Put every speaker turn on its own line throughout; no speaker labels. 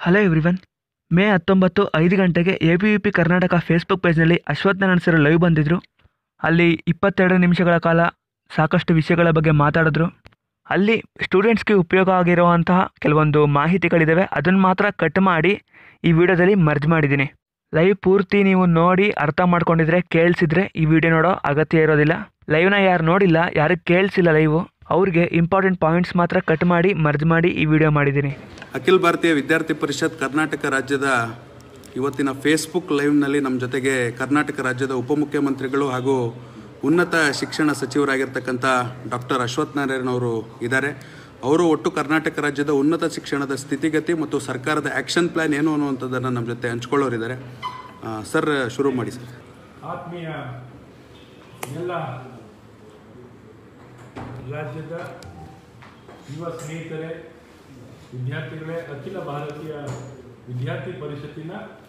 hello everyone May ಹತ್ತೊಂಬತ್ತು ಐದು ಗಂಟೆಗೆ A B U P Karnataka Facebook ಪೇಜ್ನಲ್ಲಿ ಅಶ್ವತ್ಥ ನಡೆಸಿರೋ ಲೈವ್ ಬಂದಿದ್ದರು ಅಲ್ಲಿ ಇಪ್ಪತ್ತೆರಡು ನಿಮಿಷಗಳ ಕಾಲ ಸಾಕಷ್ಟು ವಿಷಯಗಳ ಬಗ್ಗೆ ಮಾತಾಡಿದ್ರು ಅಲ್ಲಿ ಸ್ಟೂಡೆಂಟ್ಸ್ಗೆ ಉಪಯೋಗ ಆಗಿರುವಂತಹ ಕೆಲವೊಂದು ಮಾಹಿತಿಗಳಿದ್ದಾವೆ ಅದನ್ನು ಮಾತ್ರ ಕಟ್ ಮಾಡಿ ಈ ವಿಡಿಯೋದಲ್ಲಿ ಮರ್ಜ್ ಮಾಡಿದ್ದೀನಿ ಲೈವ್ ಪೂರ್ತಿ ನೀವು ನೋಡಿ ಅರ್ಥ ಮಾಡ್ಕೊಂಡಿದ್ರೆ ಕೇಳಿಸಿದ್ರೆ ಈ ವಿಡಿಯೋ ನೋಡೋ ಅಗತ್ಯ ಇರೋದಿಲ್ಲ ಲೈವ್ನ ಯಾರು ನೋಡಿಲ್ಲ ಯಾರಿಗೆ ಕೇಳಿಸಿಲ್ಲ ಲೈವು ಅವ್ರಿಗೆ ಇಂಪಾರ್ಟೆಂಟ್ ಪಾಯಿಂಟ್ಸ್ ಮಾತ್ರ ಕಟ್ ಮಾಡಿ ಮರ್ಜ್ ಮಾಡಿ ಈ ವಿಡಿಯೋ ಮಾಡಿದ್ದೀನಿ
ಅಖಿಲ ಭಾರತೀಯ ವಿದ್ಯಾರ್ಥಿ ಪರಿಷತ್ ಕರ್ನಾಟಕ ರಾಜ್ಯದ ಇವತ್ತಿನ ಫೇಸ್ಬುಕ್ ಲೈವ್ನಲ್ಲಿ ನಮ್ಮ ಜೊತೆಗೆ ಕರ್ನಾಟಕ ರಾಜ್ಯದ ಉಪಮುಖ್ಯಮಂತ್ರಿಗಳು ಹಾಗೂ ಉನ್ನತ ಶಿಕ್ಷಣ ಸಚಿವರಾಗಿರ್ತಕ್ಕಂಥ ಡಾಕ್ಟರ್ ಅಶ್ವಥ್ ನಾರಾಯಣ್ ಅವರು ಇದ್ದಾರೆ ಅವರು ಒಟ್ಟು ಕರ್ನಾಟಕ ರಾಜ್ಯದ ಉನ್ನತ ಶಿಕ್ಷಣದ ಸ್ಥಿತಿಗತಿ ಮತ್ತು ಸರ್ಕಾರದ ಆ್ಯಕ್ಷನ್ ಪ್ಲ್ಯಾನ್ ಏನು ಅನ್ನುವಂಥದ್ದನ್ನು ನಮ್ಮ ಜೊತೆ ಹಂಚ್ಕೊಳ್ಳೋರಿದ್ದಾರೆ ಆ, ಸರ್ ಶುರು ಮಾಡಿ ಸರ್
ಆತ್ಮೀಯ ಎಲ್ಲ ರಾಜ್ಯದ ಯುವ ಸ್ನೇಹಿತರೆ ವಿದ್ಯಾರ್ಥಿಗಳೇ ಅಖಿಲ ಭಾರತೀಯ ವಿದ್ಯಾರ್ಥಿ ಪರಿಷತ್ತಿನ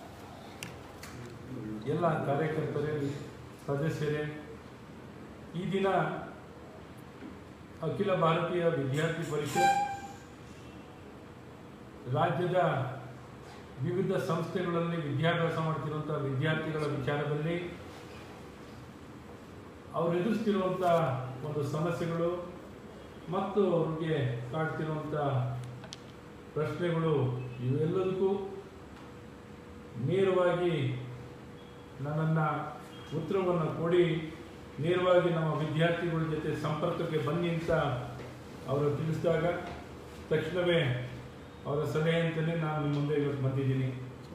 ಎಲ್ಲ ಕಾರ್ಯಕರ್ತರೇ ಸದಸ್ಯರೇ ಈ ದಿನ ಅಖಿಲ ಭಾರತೀಯ ವಿದ್ಯಾರ್ಥಿ ಪರಿಷತ್ ರಾಜ್ಯದ ವಿವಿಧ ಸಂಸ್ಥೆಗಳಲ್ಲಿ ವಿದ್ಯಾಭ್ಯಾಸ ಮಾಡ್ತಿರುವಂಥ ವಿದ್ಯಾರ್ಥಿಗಳ ವಿಚಾರದಲ್ಲಿ ಅವ್ರು ಎದುರಿಸ್ತಿರುವಂಥ ಒಂದು ಸಮಸ್ಯೆಗಳು ಮತ್ತು ಅವ್ರಿಗೆ ಕಾಡ್ತಿರುವಂಥ ಪ್ರಶ್ನೆಗಳು ಇವೆಲ್ಲದಕ್ಕೂ ನೇರವಾಗಿ ನನ್ನನ್ನು ಉತ್ತರವನ್ನು ಕೊಡಿ ನೇರವಾಗಿ ನಮ್ಮ ವಿದ್ಯಾರ್ಥಿಗಳ ಜೊತೆ ಸಂಪರ್ಕಕ್ಕೆ ಬನ್ನಿ ಅಂತ ಅವರು ತಿಳಿಸಿದಾಗ ತಕ್ಷಣವೇ ಅವರ ಸಲಹೆಯಂತೆಯೇ ನಾನು ನಿಮ್ಮ ಮುಂದೆ ಇವತ್ತು ಬಂದಿದ್ದೀನಿ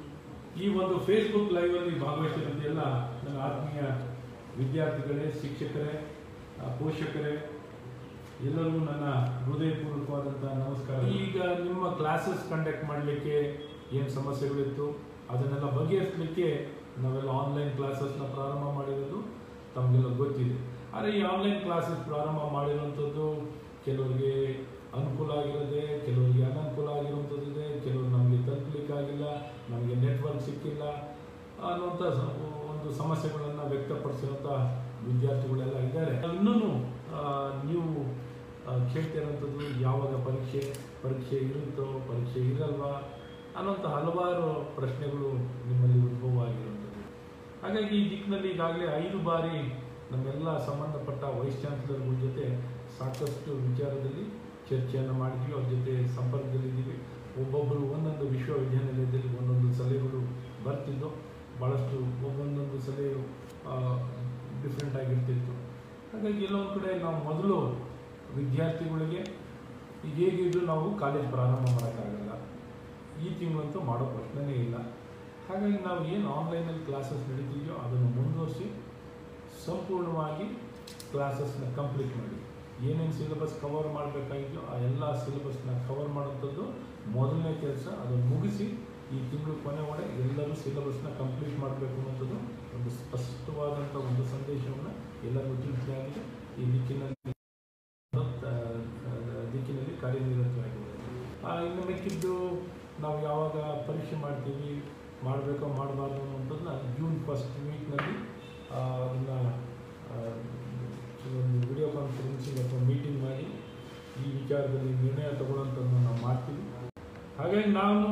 ಈ ಒಂದು ಫೇಸ್ಬುಕ್ ಲೈವಲ್ಲಿ ಭಾಗವಹಿಸಿದಂತೆ ಎಲ್ಲ ನನ್ನ ಆತ್ಮೀಯ ವಿದ್ಯಾರ್ಥಿಗಳೇ ಶಿಕ್ಷಕರೇ ಆ, ಪೋಷಕರೇ ಎಲ್ಲರಿಗೂ ನನ್ನ ಹೃದಯಪೂರ್ವಕವಾದಂಥ ನಮಸ್ಕಾರ ಈಗ ನಿಮ್ಮ ಕ್ಲಾಸಸ್ ಕಂಡಕ್ಟ್ ಮಾಡಲಿಕ್ಕೆ ಏನು ಸಮಸ್ಯೆಗಳಿತ್ತು ಅದನ್ನೆಲ್ಲ ಬಗೆಹರಿಸಲಿಕ್ಕೆ ನಾವೆಲ್ಲ ಆನ್ಲೈನ್ ಕ್ಲಾಸಸ್ನ ಪ್ರಾರಂಭ ಮಾಡಿರೋದು ತಮಗೆಲ್ಲ ಗೊತ್ತಿದೆ ಆದರೆ ಈ ಆನ್ಲೈನ್ ಕ್ಲಾಸಸ್ ಪ್ರಾರಂಭ ಮಾಡಿರುವಂಥದ್ದು ಕೆಲವರಿಗೆ ಅನುಕೂಲ ಆಗಿರೋದೆ ಕೆಲವರಿಗೆ ಅನನುಕೂಲ ಆಗಿರುವಂಥದ್ದಿದೆ ಕೆಲವರು ನಮಗೆ ತಲುಪಲಿಕ್ಕಾಗಿಲ್ಲ ನಮಗೆ ನೆಟ್ವರ್ಕ್ ಸಿಕ್ಕಿಲ್ಲ ಅನ್ನುವಂಥ ಸ- ಒಂದು ಸಮಸ್ಯೆಗಳನ್ನು ವ್ಯಕ್ತಪಡಿಸಿರುವಂಥ ವಿದ್ಯಾರ್ಥಿಗಳೆಲ್ಲ ಇದ್ದಾರೆ ಇನ್ನೂ ನೀವು ಆ, ಕೇಳ್ತಿರೋಂಥದ್ದು ಯಾವಾಗ ಪರೀಕ್ಷೆ ಪರೀಕ್ಷೆ ಇರುತ್ತೋ ಪರೀಕ್ಷೆ ಇರಲ್ವಾ ಅನ್ನೋಂಥ ಹಲವಾರು ಪ್ರಶ್ನೆಗಳು ನಿಮ್ಮಲ್ಲಿ ಉದ್ಭವ ಆಗಿರುವಂಥದ್ದು ಹಾಗಾಗಿ ಈ ದಿಕ್ಕಿನಲ್ಲಿ ಈಗಾಗಲೇ ಐದು ಬಾರಿ ನಮ್ಮೆಲ್ಲ ಸಂಬಂಧಪಟ್ಟ ವೈಸ್ ಚಾನ್ಸಲರ್ಗಳ ಜೊತೆ ಸಾಕಷ್ಟು ವಿಚಾರದಲ್ಲಿ ಚರ್ಚೆಯನ್ನು ಮಾಡಿದ್ವಿ ಅವ್ರ ಜೊತೆ ಸಂಪರ್ಕದಲ್ಲಿದ್ದೀವಿ ಒಬ್ಬೊಬ್ಬರು ಒಂದೊಂದು ವಿಶ್ವವಿದ್ಯಾನಿಲಯದಲ್ಲಿ ಒಂದೊಂದು ಸಲಹೆಗಳು ಬರ್ತಿದ್ದು ಭಾಳಷ್ಟು ಒಬ್ಬೊಂದೊಂದು ಸಲಹೆ ಡಿಫ್ರೆಂಟ್ ಆಗಿರ್ತಿತ್ತು ಹಾಗಾಗಿ ಎಲ್ಲೊಂದು ಕಡೆ ನಾವು ಮೊದಲು ವಿದ್ಯಾರ್ಥಿಗಳಿಗೆ ಈಗ ಹೇಗಿದ್ರು ನಾವು ಕಾಲೇಜ್ ಪ್ರಾರಂಭ ಮಾಡೋಕ್ಕಾಗಲ್ಲ ಈ ತಿಂಗಳಂತೂ ಮಾಡೋ ಪ್ರಶ್ನೆನೇ ಇಲ್ಲ ಹಾಗಾಗಿ ನಾವು ಏನು ಆನ್ಲೈನಲ್ಲಿ ಕ್ಲಾಸಸ್ ನಡೀತಿದೆಯೋ ಅದನ್ನು ಮುಂದುವರಿಸಿ ಸಂಪೂರ್ಣವಾಗಿ ಕ್ಲಾಸಸ್ನ ಕಂಪ್ಲೀಟ್ ಮಾಡಿ ಏನೇನು ಸಿಲೆಬಸ್ ಕವರ್ ಮಾಡಬೇಕಾಗಿದೆಯೋ ಆ ಎಲ್ಲ ಸಿಲೆಬಸ್ನ ಕವರ್ ಮಾಡೋಂಥದ್ದು ಮೊದಲನೇ ಕೆಲಸ ಅದನ್ನು ಮುಗಿಸಿ ಈ ತಿಂಗಳು ಕೊನೆ ಒಳಗೆ ಎಲ್ಲರೂ ಸಿಲೆಬಸ್ನ ಕಂಪ್ಲೀಟ್ ಮಾಡಬೇಕು ಅನ್ನೋಂಥದ್ದು ಒಂದು ಸ್ಪಷ್ಟವಾದಂಥ ಒಂದು ಸಂದೇಶವನ್ನು ಎಲ್ಲರಿಗೂ ತಿಳಿಸಲಾಗಿದೆ ಈ ದಿಕ್ಕಿನಲ್ಲಿ ಆ, ದಿಕ್ಕಿನಲ್ಲಿ ಕಾರ್ಯನಿರತವಾಗಿದೆ ಆ, ಇನ್ನು ಮಿಕ್ಕಿದ್ದು ನಾವು ಯಾವಾಗ ಪರೀಕ್ಷೆ ಮಾಡ್ತೀವಿ ಮಾಡಬೇಕೋ ಮಾಡಬಾರ್ದು ಅನ್ನೋಂಥದ್ದನ್ನ ಜೂನ್ ಫಸ್ಟ್ ವೀಕ್ನಲ್ಲಿ ಅದನ್ನು ಒಂದು ವಿಡಿಯೋ ಕಾನ್ಫರೆನ್ಸಿಂಗ್ ಅಥವಾ ಮೀಟಿಂಗ್ ಮಾಡಿ ಈ ವಿಚಾರದಲ್ಲಿ ನಿರ್ಣಯ ತಗೊಳ್ಳೋಂಥದ್ದನ್ನು ನಾವು ಮಾಡ್ತೀವಿ ಹಾಗಾಗಿ ನಾನು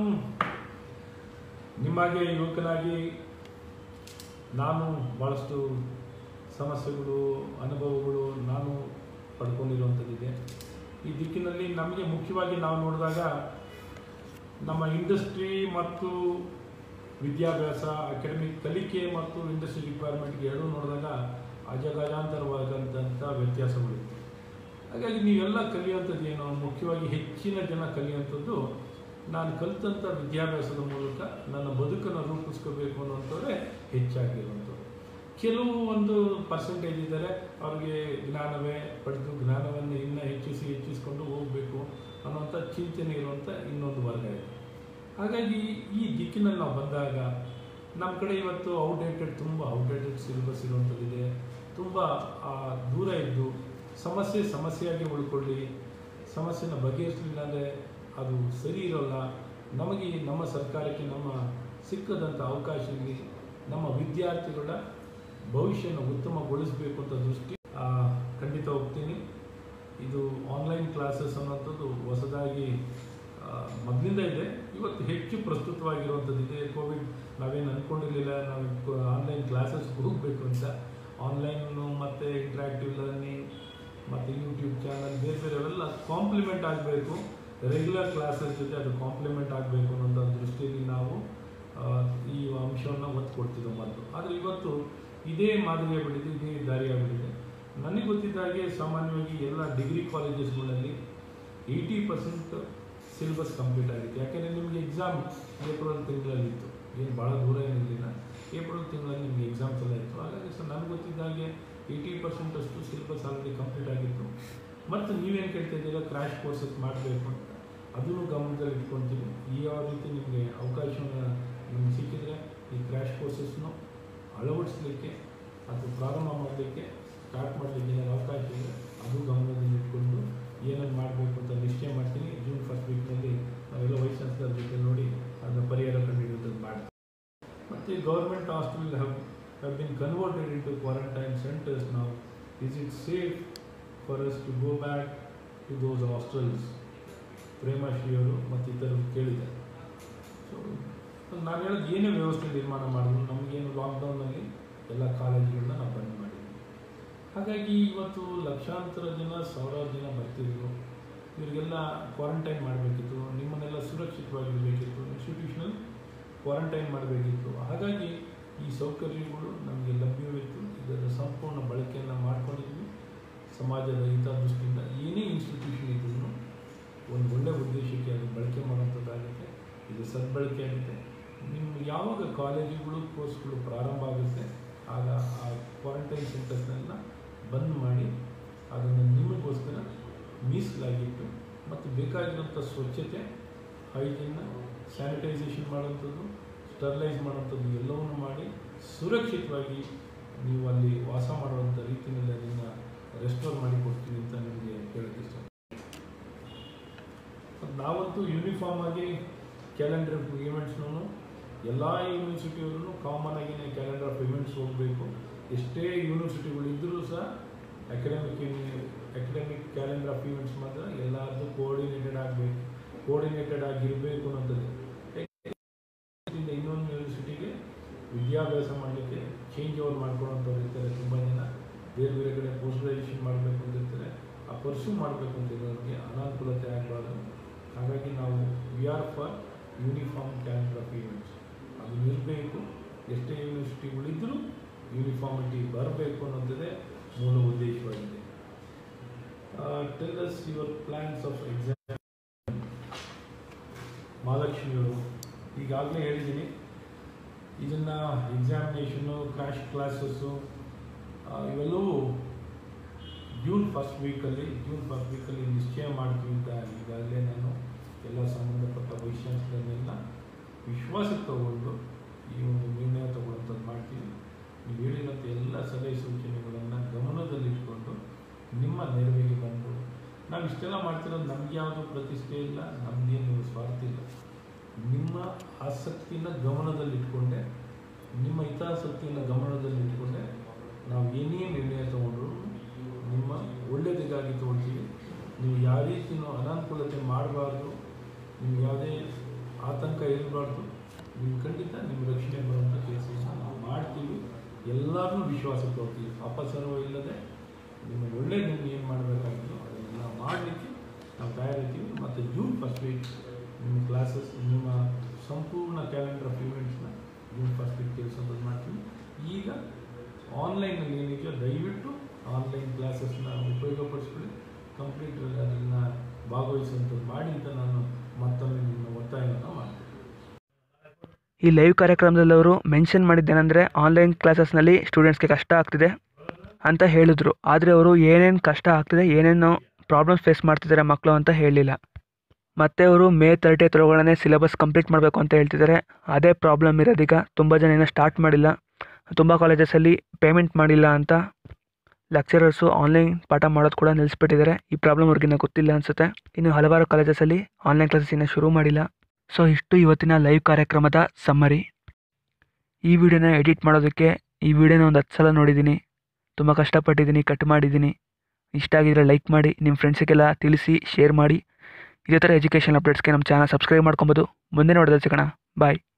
ನಿಮಗೆ ಯುವಕನಾಗಿ ನಾನು ಭಾಳಷ್ಟು ಸಮಸ್ಯೆಗಳು ಅನುಭವಗಳು ನಾನು ಪಡ್ಕೊಂಡಿರುವಂಥದ್ದಿದೆ ಈ ದಿಕ್ಕಿನಲ್ಲಿ ನಮಗೆ ಮುಖ್ಯವಾಗಿ ನಾವು ನೋಡಿದಾಗ ನಮ್ಮ ಇಂಡಸ್ಟ್ರಿ ಮತ್ತು ವಿದ್ಯಾಭ್ಯಾಸ ಅಕಾಡೆಮಿಕ್ ಕಲಿಕೆ ಮತ್ತು ಇಂಡಸ್ಟ್ರಿ ರಿಕ್ವೈರ್ಮೆಂಟ್ಗೆ ಎರಡೂ ನೋಡಿದಾಗ ಅಜಗಜಾಂತರವಾದಂಥ ವ್ಯತ್ಯಾಸಗಳಿವೆ ಹಾಗಾಗಿ ನೀವೆಲ್ಲ ಕಲಿಯುವಂಥದ್ದು ಏನು ಮುಖ್ಯವಾಗಿ ಹೆಚ್ಚಿನ ಜನ ಕಲಿಯುವಂಥದ್ದು ನಾನು ಕಲಿತಂಥ ವಿದ್ಯಾಭ್ಯಾಸದ ಮೂಲಕ ನನ್ನ ಬದುಕನ್ನು ರೂಪಿಸ್ಕೋಬೇಕು ಅನ್ನೋಂಥವ್ರೆ ಹೆಚ್ಚಾಗಿರುವಂಥದ್ದು ಕೆಲವು ಒಂದು ಪರ್ಸೆಂಟೇಜ್ ಇದ್ದಾರೆ ಅವ್ರಿಗೆ ಜ್ಞಾನವೇ ಪಡೆದು ಜ್ಞಾನವನ್ನು ಇನ್ನೂ ಹೆಚ್ಚಿಸಿ ಹೆಚ್ಚಿಸ್ಕೊಂಡು ಹೋಗಬೇಕು ಅನ್ನೋಂಥ ಚಿಂತನೆ ಇರುವಂಥ ಇನ್ನೊಂದು ವರ್ಗ ಇದೆ ಹಾಗಾಗಿ ಈ ದಿಕ್ಕಿನಲ್ಲಿ ನಾವು ಬಂದಾಗ ನಮ್ಮ ಕಡೆ ಇವತ್ತು ಔಟ್ಡೇಟೆಡ್ ತುಂಬ ಔಟ್ಡೇಟೆಡ್ ಸಿಲೆಬಸ್ ಇರುವಂಥದ್ದಿದೆ ತುಂಬ ಆ, ದೂರ ಇದ್ದು ಸಮಸ್ಯೆ ಸಮಸ್ಯೆಯಾಗಿ ಉಳ್ಕೊಳ್ಳಿ ಸಮಸ್ಯೆನ ಬಗೆಹರಿಸಲಿಲ್ಲ ಅಂದರೆ ಅದು ಸರಿ ಇರೋಲ್ಲ ನಮಗೆ ಈ ನಮ್ಮ ಸರ್ಕಾರಕ್ಕೆ ನಮ್ಮ ಸಿಕ್ಕದಂಥ ಅವಕಾಶ ಇಲ್ಲಿ ನಮ್ಮ ವಿದ್ಯಾರ್ಥಿಗಳ ಭವಿಷ್ಯನ ಉತ್ತಮಗೊಳಿಸಬೇಕು ಅಂತ ದೃಷ್ಟಿ ಆ, ಖಂಡಿತ ಹೋಗ್ತೀನಿ ಇದು ಆನ್ಲೈನ್ ಕ್ಲಾಸಸ್ ಅನ್ನೋಂಥದ್ದು ಹೊಸದಾಗಿ ಆ, ಮೊದಲಿಂದ ಇದೆ ಇವತ್ತು ಹೆಚ್ಚು ಪ್ರಸ್ತುತವಾಗಿರುವಂಥದ್ದು ಇದೆ ಕೋವಿಡ್ ನಾವೇನು ಅಂದ್ಕೊಂಡಿರಲಿಲ್ಲ ನಾವು ಆನ್ಲೈನ್ ಕ್ಲಾಸಸ್ ಹೋಗಬೇಕು ಅಂತ ಆನ್ಲೈನು ಮತ್ತು ಇಂಟ್ರಾಕ್ಟಿವ್ ಲರ್ನಿಂಗ್ ಮತ್ತು ಯೂಟ್ಯೂಬ್ ಚಾನಲ್ ಬೇರೆ ಬೇರೆ ಅವೆಲ್ಲ ಕಾಂಪ್ಲಿಮೆಂಟ್ ಆಗಬೇಕು ರೆಗ್ಯುಲರ್ ಕ್ಲಾಸಸ್ ಜೊತೆ ಅದು ಕಾಂಪ್ಲಿಮೆಂಟ್ ಆಗಬೇಕು ಅನ್ನೋಂಥ ದೃಷ್ಟಿಯಲ್ಲಿ ನಾವು ಆ, ಈ ಅಂಶವನ್ನು ಒತ್ತು ಕೊಡ್ತಿದ್ದೋ ಮೊದಲು ಆದರೆ ಇವತ್ತು ಇದೇ ಮಾದರಿ ಆಗ್ಬಿಟ್ಟಿದೆ ಇದೇ ದಾರಿ ಆಗ್ಬಿಟ್ಟಿದೆ ನನಗೆ ಗೊತ್ತಿದ್ದ ಹಾಗೆ ಸಾಮಾನ್ಯವಾಗಿ ಎಲ್ಲ ಡಿಗ್ರಿ ಕಾಲೇಜಸ್ಗಳಲ್ಲಿ ಏಯ್ಟಿ ಪರ್ಸೆಂಟ್ ಸಿಲೆಬಸ್ ಕಂಪ್ಲೀಟ್ ಆಗಿತ್ತು ಯಾಕೆಂದರೆ ನಿಮಗೆ ಎಕ್ಸಾಮ್ ಏಪ್ರಿಲ್ ತಿಂಗಳಲ್ಲಿತ್ತು ಏನು ಭಾಳ ದೂರ ಏನಿರಲಿಲ್ಲ ಏಪ್ರಿಲ್ ತಿಂಗಳಲ್ಲಿ ನಿಮಗೆ ಎಕ್ಸಾಮ್ಸ್ ಎಲ್ಲ ಇತ್ತು ಹಾಗಾಗಿ ಸರ್ ನನಗೆ ಗೊತ್ತಿದ್ದ ಹಾಗೆ ಏಯ್ಟಿ ಪರ್ಸೆಂಟ್ ಅಷ್ಟು ಸಿಲೆಬಸ್ ಆಲ್ರೆಡಿ ಕಂಪ್ಲೀಟ್ ಆಗಿತ್ತು ಮತ್ತು ನೀವೇನು ಕೇಳ್ತಾ ಇದ್ದೀರಾ ಕ್ರ್ಯಾಶ್ ಕೋರ್ಸಸ್ ಮಾಡಬೇಕು ಅಂತ ಅದನ್ನು ಗಮನದಲ್ಲಿ ಇಟ್ಕೊಳ್ತೀವಿ ಈ ಯಾವ ರೀತಿ ನಿಮಗೆ ಅವಕಾಶವನ್ನು ನಿಮ್ಗೆ ಸಿಕ್ಕಿದ್ರೆ ಈ ಕ್ರ್ಯಾಶ್ ಕೋರ್ಸಸ್ನು ಅಳವಡಿಸ್ಲಿಕ್ಕೆ ಅಥವಾ ಪ್ರಾರಂಭ ಮಾಡಲಿಕ್ಕೆ ಸ್ಟಾರ್ಟ್ ಮಾಡಲಿಕ್ಕೆ ಏನಾದ್ರು ಅವಕಾಶ ಇದೆ ಅದು ಗಮನದಲ್ಲಿ ಇಟ್ಕೊಂಡು ಏನೇನು ಮಾಡಬೇಕು ಅಂತ ನಿಶ್ಚಯ ಮಾಡ್ತೀನಿ ಜೂನ್ ಫಸ್ಟ್ ವೀಕ್ನಲ್ಲಿ ನಾವೆಲ್ಲ ವೈಸ್ ಚಾನ್ಸಲರ್ ಜೊತೆ ನೋಡಿ ಅದನ್ನ ಪರಿಹಾರ ಕಂಡುಹಿಡಿಯೋದನ್ನು ಮಾಡ್ತೀವಿ ಮತ್ತು government hostel have have been converted into quarantine centres ನಾವು is it safe for us to go back to those hostels Premashree ಅವರು ಮತ್ತು ಇತರರು ಕೇಳಿದ್ದಾರೆ ಸೊ ನಾನು ಹೇಳೋದು ಏನೇ ವ್ಯವಸ್ಥೆ ನಿರ್ಮಾಣ ಮಾಡಿದ್ರು ನಮಗೇನು ಲಾಕ್ಡೌನಲ್ಲಿ ಎಲ್ಲ ಕಾಲೇಜುಗಳನ್ನ ನಾವು ಬಂದ್ ಮಾಡಿದ್ವಿ ಹಾಗಾಗಿ ಇವತ್ತು ಲಕ್ಷಾಂತರ ಜನ ಸಾವಿರಾರು ಜನ ಬರ್ತಿದ್ರು ಇವರಿಗೆಲ್ಲ ಕ್ವಾರಂಟೈನ್ ಮಾಡಬೇಕಿತ್ತು ನಿಮ್ಮನ್ನೆಲ್ಲ ಸುರಕ್ಷಿತವಾಗಿರಬೇಕಿತ್ತು ಇನ್ಸ್ಟಿಟ್ಯೂಷನಲ್ ಕ್ವಾರಂಟೈನ್ ಮಾಡಬೇಕಿತ್ತು ಹಾಗಾಗಿ ಈ ಸೌಕರ್ಯಗಳು ನಮಗೆ ಲಭ್ಯವಿತ್ತು ಇದರ ಸಂಪೂರ್ಣ ಬಳಕೆಯನ್ನು ಮಾಡ್ಕೊಂಡಿದ್ವಿ ಸಮಾಜದ ಹಿತದೃಷ್ಟಿಯಿಂದ ಏನೇ ಇನ್ಸ್ಟಿಟ್ಯೂಷನ್ ಇದ್ರೂ ಒಂದು ಒಳ್ಳೆಯ ಉದ್ದೇಶಕ್ಕೆ ಅದು ಬಳಕೆ ಮಾಡುವಂಥದ್ದಾಗುತ್ತೆ ಇದು ಸದ್ಬಳಕೆ ಆಗುತ್ತೆ ನಿಮ್ಮ ಯಾವಾಗ ಕಾಲೇಜುಗಳು ಕೋರ್ಸ್ಗಳು ಪ್ರಾರಂಭ ಆಗುತ್ತೆ ಆಗ ಆ ಕ್ವಾರಂಟೈನ್ ಸೆಂಟರ್ಸ್ನೆಲ್ಲ ಬಂದ್ ಮಾಡಿ ಅದನ್ನು ನಿಮಗೋಸ್ಕರ ಮೀಸಲಾಗಿಟ್ಟು ಮತ್ತು ಬೇಕಾಗಿರುವಂಥ ಸ್ವಚ್ಛತೆ ಹೈಜೀನ್ನ ಸ್ಯಾನಿಟೈಸೇಷನ್ ಮಾಡುವಂಥದ್ದು ಸ್ಟರ್ಲೈಸ್ ಮಾಡುವಂಥದ್ದು ಎಲ್ಲವನ್ನು ಮಾಡಿ ಸುರಕ್ಷಿತವಾಗಿ ನೀವು ಅಲ್ಲಿ ವಾಸ ಮಾಡುವಂಥ ರೀತಿಯಲ್ಲಿ ಅದನ್ನು ರೆಸ್ಟೋರ್ ಮಾಡಿ ಕೊಡ್ತೀನಿ ಅಂತ ನಿಮಗೆ ಹೇಳೋಕ್ಕೆ ಇಷ್ಟ ನಾವಂತೂ ಯೂನಿಫಾರ್ಮ್ ಆಗಿ ಕ್ಯಾಲೆಂಡರ್ ಇವೆಂಟ್ಸ್ನೂ ಎಲ್ಲ ಯೂನಿವರ್ಸಿಟಿಯವರು ಕಾಮನ್ ಆಗಿನೇ ಕ್ಯಾಲೆಂಡರ್ ಆಫ್ ಇವೆಂಟ್ಸ್ ಹೋಗಬೇಕು ಎಷ್ಟೇ ಯೂನಿವರ್ಸಿಟಿಗಳಿದ್ದರೂ ಸಹ academic academic calendar of events ಮಾತ್ರ ಎಲ್ಲರದ್ದು ಕೋಆರ್ಡಿನೇಟೆಡ್ ಆಗಬೇಕು ಕೋಆರ್ಡಿನೇಟೆಡ್ ಆಗಿರಬೇಕು ಅನ್ನೋಂಥದ್ದು ಇದರಿಂದ ಇನ್ನೊಂದು ಯೂನಿವರ್ಸಿಟಿಗೆ ವಿದ್ಯಾಭ್ಯಾಸ ಮಾಡಲಿಕ್ಕೆ ಚೇಂಜ್ ಓವರ್ ಮಾಡ್ಕೊಳ್ಳೋಂಥವ್ರು ಇರ್ತಾರೆ ತುಂಬ ಜನ ಬೇರೆ ಬೇರೆ ಕಡೆ ಪೋಸ್ಟ್ ಗ್ರಾಜುಯೇಷನ್ ಮಾಡಬೇಕು ಅಂತ ಇರ್ತಾರೆ ಆ ಪರ್ಸ್ಯೂ ಮಾಡಬೇಕು ಅಂತ ಇರೋರಿಗೆ ಅನಾನುಕೂಲತೆ ಆಗಬಾರ್ದು ಹಾಗಾಗಿ ನಾವು we are for uniform calendar of events ಅದು ಇರಬೇಕು ಎಷ್ಟೇ ಯೂನಿವರ್ಸಿಟಿಗಳಿದ್ದರೂ ಯೂನಿಫಾರ್ಮಿಟಿ ಬರಬೇಕು ಅನ್ನೋದೇ ಮೂಲ ಉದ್ದೇಶವಾಗಿದೆ tell us your plans of exam ಮಹಾಲಕ್ಷ್ಮಿಯವರು ಈಗಾಗಲೇ ಹೇಳಿದ್ದೀನಿ ಇದನ್ನು ಎಕ್ಸಾಮಿನೇಷನು ಕ್ರಾಶ್ ಕ್ಲಾಸಸ್ಸು ಇವೆಲ್ಲವೂ ಜೂನ್ ಫಸ್ಟ್ ವೀಕಲ್ಲಿ ಜೂನ್ ಫಸ್ಟ್ ವೀಕಲ್ಲಿ ನಿಶ್ಚಯ ಮಾಡ್ತೀವಿ ಅಂತ ಈಗಾಗಲೇ ನಾನು ಎಲ್ಲ ಸಂಬಂಧಪಟ್ಟ ವೈಸ್ ಚಾನ್ಸಲರ್ನೆಲ್ಲ ವಿಶ್ವಾಸಕ್ಕೆ ತಗೊಂಡು ಈ ಒಂದು ನಿರ್ಣಯ ತಗೊಳ್ಳೋಂಥದ್ದು ಮಾಡ್ತೀವಿ ನೀವು ಹೇಳಿರೋಂಥ ಎಲ್ಲ ಸಲಹೆ ಸೂಚನೆಗಳನ್ನು ಗಮನದಲ್ಲಿಟ್ಕೊಂಡು ನಿಮ್ಮ ನೆರವಿಗೆ ಬಂದು ನಾವು ಇಷ್ಟೆಲ್ಲ ಮಾಡ್ತಿರೋದು ನಮ್ಗೆ ಯಾವುದೂ ಪ್ರತಿಷ್ಠೆ ಇಲ್ಲ ನಮಗೇನು ಸ್ವಾರ್ಥ ಇಲ್ಲ ನಿಮ್ಮ ಆಸಕ್ತಿನ ಗಮನದಲ್ಲಿಟ್ಕೊಂಡೆ ನಿಮ್ಮ ಹಿತಾಸಕ್ತಿಯನ್ನು ಗಮನದಲ್ಲಿಟ್ಕೊಂಡೆ ನಾವು ಏನೇ ನಿರ್ಣಯ ತಗೊಂಡ್ರು ನಿಮ್ಮ ಒಳ್ಳೆಯದಿಗಾಗಿ ತಗೊಳ್ತೀವಿ ನೀವು ಯಾವ ರೀತಿಯೂ ಅನಾನುಕೂಲತೆ ಮಾಡಬಾರ್ದು ನಿಮ್ಗೆ ಯಾವುದೇ ಆತಂಕ ಇರಬಾರ್ದು ನೀವು ಖಂಡಿತ ನಿಮ್ಮ ರಕ್ಷಣೆ ಬರುವಂಥ ಕೆಲಸವನ್ನು ನಾವು ಮಾಡ್ತೀವಿ ಎಲ್ಲರನ್ನೂ ವಿಶ್ವಾಸಕ್ಕೆ ಹೋಗ್ತೀವಿ ಅಪಸರ್ವ ಇಲ್ಲದೆ ನಿಮ್ಮ ಒಳ್ಳೆಯ ನಿಮ್ಗೆ ಏನು ಮಾಡಬೇಕಾಗಿತ್ತು ಅದನ್ನೆಲ್ಲ ಮಾಡಲಿಕ್ಕೆ ನಾವು ತಯಾರಿರ್ತೀವಿ ಮತ್ತು ಜೂನ್ ಫಸ್ಟ್ ವೀಕ್ ನಿಮ್ಮ ಕ್ಲಾಸಸ್ ನಿಮ್ಮ ಸಂಪೂರ್ಣ ಕ್ಯಾಲೆಂಡರ್ ಆಫ್ ಇವೆಂಟ್ಸ್ನ ಜೂನ್ ಫಸ್ಟ್ ವೀಕ್ ತಿಳಿಸೋದು ಮಾಡ್ತೀವಿ ಈಗ ಆನ್ಲೈನಲ್ಲಿ ಏನಿದೆಯೋ ದಯವಿಟ್ಟು ಆನ್ಲೈನ್ ಕ್ಲಾಸಸ್ನ ಉಪಯೋಗಪಡಿಸ್ಕೊಳ್ಳಿ ಕಂಪ್ಲೀಟ್ ಅದನ್ನು ಭಾಗವಹಿಸುವಂಥದ್ದು ಮಾಡಿ ಅಂತ ನಾನು ಮತ್ತೊಮ್ಮೆ ನಿಮ್ಮ ಒತ್ತಾಯವನ್ನು ಮಾಡ್ತೀನಿ
ಈ ಲೈವ್ ಕಾರ್ಯಕ್ರಮದಲ್ಲಿ ಅವರು ಮೆನ್ಷನ್ ಮಾಡಿದ್ದೇನೆಂದರೆ ಆನ್ಲೈನ್ ಕ್ಲಾಸಸ್ನಲ್ಲಿ ಸ್ಟೂಡೆಂಟ್ಸ್ಗೆ ಕಷ್ಟ ಆಗ್ತಿದೆ ಅಂತ ಹೇಳಿದ್ರು ಆದರೆ ಅವರು ಏನೇನು ಕಷ್ಟ ಆಗ್ತಿದೆ ಏನೇನು ಪ್ರಾಬ್ಲಮ್ಸ್ ಫೇಸ್ ಮಾಡ್ತಿದ್ದಾರೆ ಮಕ್ಕಳು ಅಂತ ಹೇಳಿಲ್ಲ ಮತ್ತು ಅವರು ಮೇ ತರ್ಟಿ ಒಳಗಡೆ ಸಿಲೆಬಸ್ ಕಂಪ್ಲೀಟ್ ಮಾಡಬೇಕು ಅಂತ ಹೇಳ್ತಿದ್ದಾರೆ ಅದೇ ಪ್ರಾಬ್ಲಮ್ ಇರೋದೀಗ ತುಂಬ ಜನ ಏನೋ ಸ್ಟಾರ್ಟ್ ಮಾಡಿಲ್ಲ ತುಂಬ ಕಾಲೇಜಸಲ್ಲಿ ಪೇಮೆಂಟ್ ಮಾಡಿಲ್ಲ ಅಂತ ಲೆಕ್ಚರರ್ಸು ಆನ್ಲೈನ್ ಪಾಠ ಮಾಡೋದು ಕೂಡ ನಿಲ್ಲಿಸ್ಬಿಟ್ಟಿದ್ದಾರೆ ಈ ಪ್ರಾಬ್ಲಮ್ ಅವ್ರಿಗಿನ್ನ ಗೊತ್ತಿಲ್ಲ ಅನಿಸುತ್ತೆ ಇನ್ನು ಹಲವಾರು ಕಾಲೇಜಸಲ್ಲಿ ಆನ್ಲೈನ್ ಕ್ಲಾಸಸ್ ಇನ್ನೂ ಶುರು ಮಾಡಿಲ್ಲ ಸೊ ಇಷ್ಟು ಇವತ್ತಿನ ಲೈವ್ ಕಾರ್ಯಕ್ರಮದ ಸಮ್ಮರಿ ಈ ವಿಡಿಯೋನ ಎಡಿಟ್ ಮಾಡೋದಕ್ಕೆ ಈ ವಿಡಿಯೋನ ಒಂದು ಹತ್ತು ಸಲ ನೋಡಿದ್ದೀನಿ ತುಂಬ ಕಷ್ಟಪಟ್ಟಿದ್ದೀನಿ ಕಟ್ ಮಾಡಿದ್ದೀನಿ ಇಷ್ಟ ಆಗಿದ್ರೆ ಲೈಕ್ ಮಾಡಿ ನಿಮ್ಮ ಫ್ರೆಂಡ್ಸಿಗೆಲ್ಲ ತಿಳಿಸಿ ಶೇರ್ ಮಾಡಿ ಇದೇ ಥರ ಎಜುಕೇಷನ್ ಅಪ್ಡೇಟ್ಸ್ಗೆ ನಮ್ಮ ಚಾನಲ್ ಸಬ್ಸ್ಕ್ರೈಬ್ ಮಾಡ್ಕೊಬೋದು ಮುಂದಿನ ನೋಡೋದು ಸಿಗೋಣ ಬಾಯ್